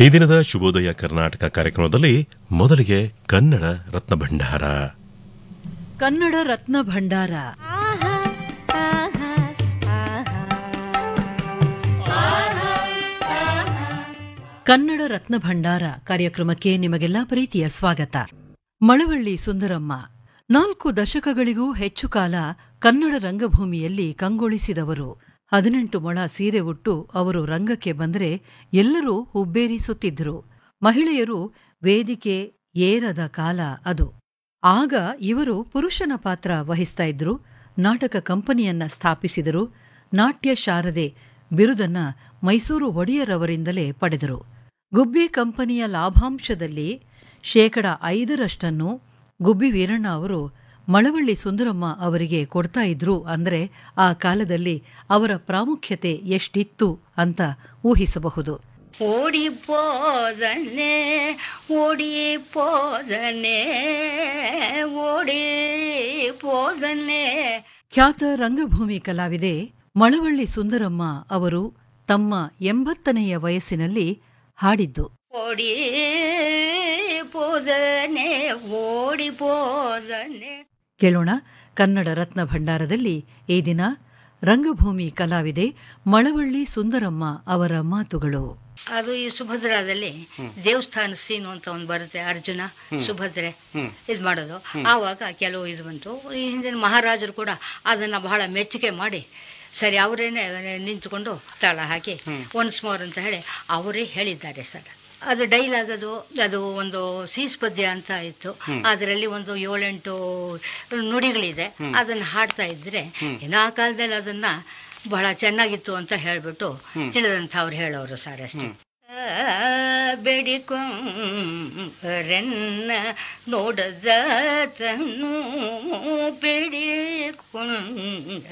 ಈ ದಿನದ ಶುಭೋದಯ ಕರ್ನಾಟಕ ಕಾರ್ಯಕ್ರಮದಲ್ಲಿ ಮೊದಲಿಗೆ ಕನ್ನಡ ರತ್ನ ಭಂಡಾರ ಕನ್ನಡ ರತ್ನ ಭಂಡಾರ ಕನ್ನಡ ರತ್ನ ಭಂಡಾರ ಕಾರ್ಯಕ್ರಮಕ್ಕೆ ನಿಮಗೆಲ್ಲ ಪ್ರೀತಿಯ ಸ್ವಾಗತ ಮಳವಳ್ಳಿ ಸುಂದರಮ್ಮ ನಾಲ್ಕು ದಶಕಗಳಿಗೂ ಹೆಚ್ಚು ಕಾಲ ಕನ್ನಡ ರಂಗಭೂಮಿಯಲ್ಲಿ ಕಂಗೊಳಿಸಿದವರು ಹದಿನೆಂಟು ಮೊಳ ಸೀರೆ ಉಟ್ಟು ಅವರು ರಂಗಕ್ಕೆ ಬಂದರೆ ಎಲ್ಲರೂ ಹುಬ್ಬೇರಿಸುತ್ತಿದ್ದರು ಮಹಿಳೆಯರು ವೇದಿಕೆ ಏರದ ಕಾಲ ಅದು ಆಗ ಇವರು ಪುರುಷನ ಪಾತ್ರ ವಹಿಸ್ತಾ ಇದ್ರು ನಾಟಕ ಕಂಪನಿಯನ್ನ ಸ್ಥಾಪಿಸಿದರು ನಾಟ್ಯ ಶಾರದೆ ಬಿರುದನ್ನ ಮೈಸೂರು ಒಡೆಯರವರಿಂದಲೇ ಪಡೆದರು ಗುಬ್ಬಿ ಕಂಪನಿಯ ಲಾಭಾಂಶದಲ್ಲಿ ಶೇಕಡ ಐದರಷ್ಟನ್ನು ಗುಬ್ಬಿ ವೀರಣ್ಣ ಅವರು ಮಳವಳ್ಳಿ ಸುಂದರಮ್ಮ ಅವರಿಗೆ ಕೊಡ್ತಾ ಇದ್ರು ಅಂದ್ರೆ ಆ ಕಾಲದಲ್ಲಿ ಅವರ ಪ್ರಾಮುಖ್ಯತೆ ಎಷ್ಟಿತ್ತು ಅಂತ ಊಹಿಸಬಹುದು ஓடி போதனே ஓடி போதனே ஓடி போதனே ಖ್ಯಾತ ರಂಗಭೂಮಿ ಕಲಾವಿದೆ ಮಳವಳ್ಳಿ ಸುಂದರಮ್ಮ ಅವರು ತಮ್ಮ ಎಂಬತ್ತನೆಯ ವಯಸ್ಸಿನಲ್ಲಿ ಹಾಡಿದ್ದು ஓடி போதனே ஓடி போதனே ಕೇಳೋಣ ಕನ್ನಡ ರತ್ನ ಭಂಡಾರದಲ್ಲಿ ಈ ದಿನ ರಂಗಭೂಮಿ ಕಲಾವಿದೆ ಮಳವಳ್ಳಿ ಸುಂದರಮ್ಮ ಅವರ ಮಾತುಗಳು ಅದು ಈ ಸುಭದ್ರಾದಲ್ಲಿ ದೇವಸ್ಥಾನ ಸೀನು ಅಂತ ಒಂದು ಬರುತ್ತೆ ಅರ್ಜುನ ಸುಭದ್ರೆ ಇದು ಮಾಡೋದು ಆವಾಗ ಕೆಲವು ಇದು ಬಂತು ಈ ಹಿಂದಿನ ಮಹಾರಾಜರು ಕೂಡ ಅದನ್ನ ಬಹಳ ಮೆಚ್ಚುಗೆ ಮಾಡಿ ಸರಿ ಅವರೇನೆ ನಿಂತ್ಕೊಂಡು ತಾಳ ಹಾಕಿ ಒನ್ಸ್ ಮೋರ್ ಅಂತ ಹೇಳಿ ಅವರೇ ಹೇಳಿದ್ದಾರೆ ಸರ್ ಅದು ಡೈಲಾಗ್ ಅದು ಅದು ಒಂದು ಸೀಸ್ ಪದ್ಯ ಅಂತ ಇತ್ತು ಅದರಲ್ಲಿ ಒಂದು ಏಳೆಂಟು ನುಡಿಗಳಿದೆ ಅದನ್ನ ಹಾಡ್ತಾ ಇದ್ರೆ ಏನೋ ಆ ಕಾಲದಲ್ಲಿ ಅದನ್ನ ಬಹಳ ಚೆನ್ನಾಗಿತ್ತು ಅಂತ ಹೇಳ್ಬಿಟ್ಟು ತಿಳಿದಂಥ ಅವ್ರು ಹೇಳೋರು ಸರ್ ಅಷ್ಟೇ ಬೆಡಿಕೊಂರೆನ್ನ ನೋಡದ ತನು ಬೆಡಿಕೊಂಡ